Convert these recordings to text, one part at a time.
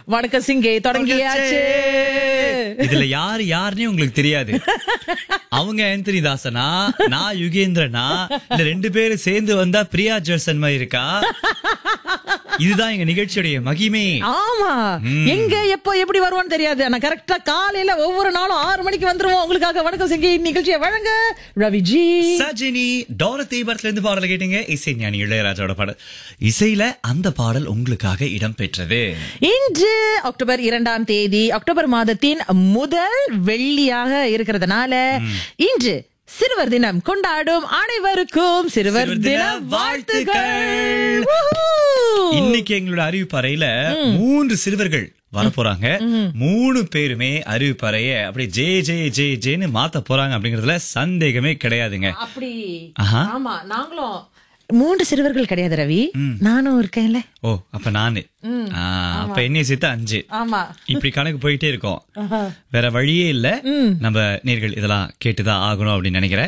வணக்கம் சிங்கே தொடங்கியாச்சு இதுல யாரு யாருன்னே உங்களுக்கு தெரியாது அவங்க ஆந்தனி தாசனா நான் யுகேந்திரனா இல்ல ரெண்டு பேரும் சேர்ந்து வந்தா பிரியா ஜெர்சன் மாதிரி இருக்கா இதுதான் எங்க நிகழ்ச்சியுடைய மகிமே ஆமா எங்க எப்போ எப்படி வருவான்னு தெரியாது ஆனா கரெக்டா காலையில ஒவ்வொரு நாளும் ஆறு மணிக்கு வந்துருவோம் உங்களுக்காக வணக்கம் சிங்கே நிகழ்ச்சியை வழங்க ரவிஜி சஜினி டோரத்தி படத்துல இருந்து பாடல கேட்டீங்க இசை ஞானி இளையராஜாவோட பாடல் இசையில அந்த பாடல் உங்களுக்காக இடம்பெற்றது இன்று அக்டோபர் இரண்டாம் தேதி அக்டோபர் மாதத்தின் முதல் வெள்ளியாக இருக்கிறதுனால இன்று சிறுவர் தினம் கொண்டாடும் அனைவருக்கும் சிறுவர் சிறுவர் தின தின வாழ்த்துக்கள் Woohoo! இன்னைக்கு எங்களோட அறிவிப்பறையில மூன்று சிறுவர்கள் வரப்போறாங்க மூணு பேருமே அறிவிப்பறைய அப்படி ஜே ஜே ஜே ஜேன்னு மாத்த போறாங்க அப்படிங்கறதுல சந்தேகமே கிடையாதுங்க அப்படி ஆஹா. ஆமா நாங்களும் மூன்று சிறுவர்கள் கிடையாது ரவி நானும் இருக்கேன்ல ஓ அப்ப நானு ஆ, அப்ப என்னைய சேர்த்து அஞ்சு ஆமா இப்படி கணக்கு போயிட்டே இருக்கோம் வேற வழியே இல்ல நம்ம நேர்கள் இதெல்லாம் கேட்டுதான் ஆகணும் அப்படின்னு நினைக்கிறேன்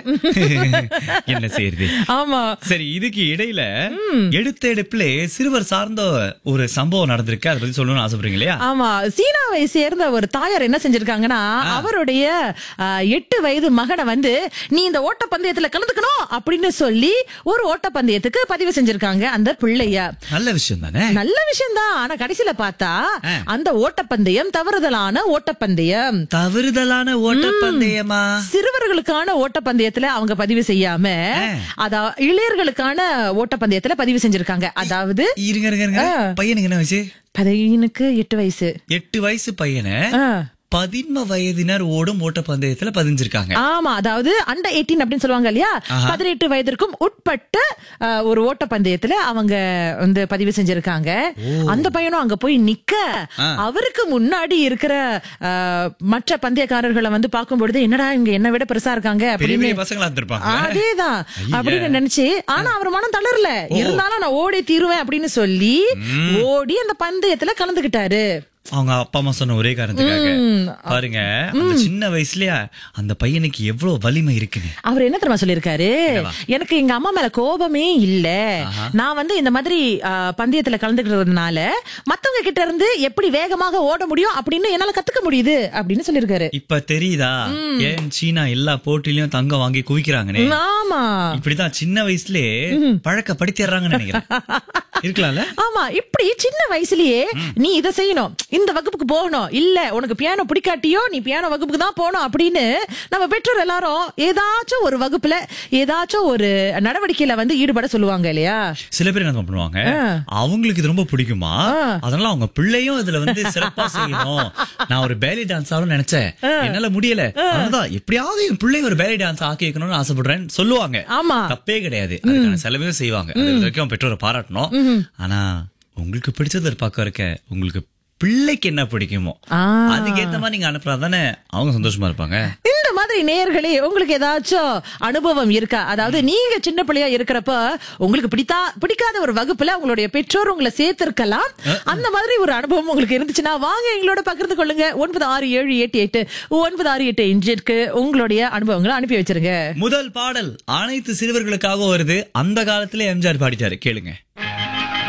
என்ன செய்யறது ஆமா சரி இதுக்கு இடையில எடுத்த எடுப்புல சிறுவர் சார்ந்த ஒரு சம்பவம் நடந்திருக்கு அதை பத்தி சொல்லணும்னு ஆசைப்படுறீங்க இல்லையா ஆமா சீனாவை சேர்ந்த ஒரு தாயார் என்ன செஞ்சிருக்காங்கன்னா அவருடைய ஆ, எட்டு வயது மகனை வந்து நீ இந்த ஓட்டப்பந்தயத்துல கலந்துக்கணும் அப்படின்னு சொல்லி ஒரு ஓட்டப்பந்தயத்துக்கு பதிவு செஞ்சிருக்காங்க அந்த பிள்ளைய நல்ல விஷயம் தானே நல்ல விஷயம் தான் ஆனா கடைசியில பார்த்தா ஆ. அந்த ஓட்டப்பந்தயம் தவறுதலான ஓட்டப்பந்தயம் தவறுதலான ஓட்டப்பந்தயமா சிறுவர்களுக்கான ஓட்டப்பந்தயத்துல அவங்க பதிவு செய்யாம அதா இளையர்களுக்கான ஓட்டப்பந்தயத்துல பதிவு செஞ்சிருக்காங்க அதாவது இருங்க இருங்க இருங்க பையனுக்கு என்ன வயசு பையனுக்கு எட்டு வயசு எட்டு வயசு பையனை ஆ. பதின்ம வயதினர் ஓடும் ஓட்டப்பந்தயத்துல பதிஞ்சிருக்காங்க ஆமா அதாவது அண்டர் 18 அப்படின்னு சொல்லுவாங்க இல்லையா பதினெட்டு வயதிற்கும் உட்பட்ட அஹ், ஒரு ஓட்டப்பந்தயத்துல அவங்க வந்து பதிவு செஞ்சிருக்காங்க அந்த பையனும் அங்க போய் நிக்க அவருக்கு முன்னாடி இருக்கிற அஹ், மற்ற பந்தயக்காரர்களை வந்து பார்க்கும் பொழுது என்னடா இவங்க என்ன விட பெருசா இருக்காங்க பெரிய அப்படின்னு பெரிய பசங்களா இருந்திருப்பாங்க அதேதான் அப்படின்னு நினைச்சு ஆனா அவர் மனம் தளரல இருந்தாலும் நான் ஓடி தீருவேன் அப்படின்னு சொல்லி ஓடி அந்த பந்தயத்துல கலந்துகிட்டாரு அவங்க அப்பா அம்மா சொன்ன ஒரே காரணத்துக்காக பாருங்க அந்த சின்ன வயசுலயா அந்த பையனுக்கு எவ்வளவு வலிமை இருக்குன்னு அவர் என்ன தெரியுமா சொல்லிருக்காரு எனக்கு எங்க அம்மா மேல கோபமே இல்ல நான் வந்து இந்த மாதிரி ஆ, பந்தயத்துல கலந்துக்கிறதுனால மத்தவங்க கிட்ட இருந்து எப்படி வேகமாக ஓட முடியும் அப்படின்னு என்னால கத்துக்க முடியுது அப்படின்னு சொல்லிருக்காரு இப்ப தெரியுதா ஏன் சீனா எல்லா போட்டியிலயும் தங்கம் வாங்கி குவிக்கிறாங்கன்னு ஆமா இப்படிதான் சின்ன வயசுலயே பழக்கப்படுத்திடுறாங்கன்னு நினைக்கிறேன் இருக்கலாம்ல ஆமா இப்படி சின்ன வயசுலயே நீ இத செய்யணும் இந்த வகுப்புக்கு போகணும் இல்ல உனக்கு பியானோ பிடிக்காட்டியோ நீ பியானோ வகுப்புக்கு தான் போகணும் அப்படின்னு நம்ம பெற்றோர் எல்லாரும் ஏதாச்சும் ஒரு வகுப்புல ஏதாச்சும் ஒரு நடவடிக்கையில வந்து ஈடுபட சொல்லுவாங்க இல்லையா சில பேர் என்ன பண்ணுவாங்க அவங்களுக்கு இது ரொம்ப பிடிக்குமா அதனால அவங்க பிள்ளையும் இதுல வந்து சிறப்பா செய்யணும் நான் ஒரு பேலி டான்ஸ் ஆகணும்னு நினைச்சேன் என்னால முடியல அதனாலதான் எப்படியாவது என் பிள்ளை ஒரு பேலி டான்ஸ் ஆக்கி வைக்கணும்னு ஆசைப்படுறேன்னு சொல்லுவாங்க ஆமா தப்பே கிடையாது அதுக்கான செலவையும் செய்வாங்க அது வரைக்கும் பெற்றோரை பாராட்டணும் ஆனா உங்களுக்கு பிடிச்சது ஒரு பக்கம் இருக்க உங்களுக்கு பிள்ளைக்கு என்ன பிடிக்குமோ ஆ. அதுக்கு ஏத்த மாதிரி நீங்க அனுப்புறா தானே அவங்க சந்தோஷமா இருப்பாங்க இந்த மாதிரி நேயர்களே உங்களுக்கு ஏதாச்சும் அனுபவம் இருக்கா அதாவது நீங்க சின்ன பிள்ளையா இருக்கிறப்ப உங்களுக்கு பிடித்தா பிடிக்காத ஒரு வகுப்புல உங்களுடைய பெற்றோர் உங்களை சேர்த்திருக்கலாம் அந்த மாதிரி ஒரு அனுபவம் உங்களுக்கு இருந்துச்சுன்னா வாங்க எங்களோட பகிர்ந்து கொள்ளுங்க ஒன்பது ஆறு ஏழு எட்டு எட்டு ஒன்பது ஆறு எட்டு இன்ஜிற்கு உங்களுடைய அனுபவங்களை அனுப்பி வச்சிருங்க முதல் பாடல் அனைத்து சிறுவர்களுக்காக வருது அந்த காலத்துல எம்ஜிஆர் பாடிட்டாரு கேளுங்க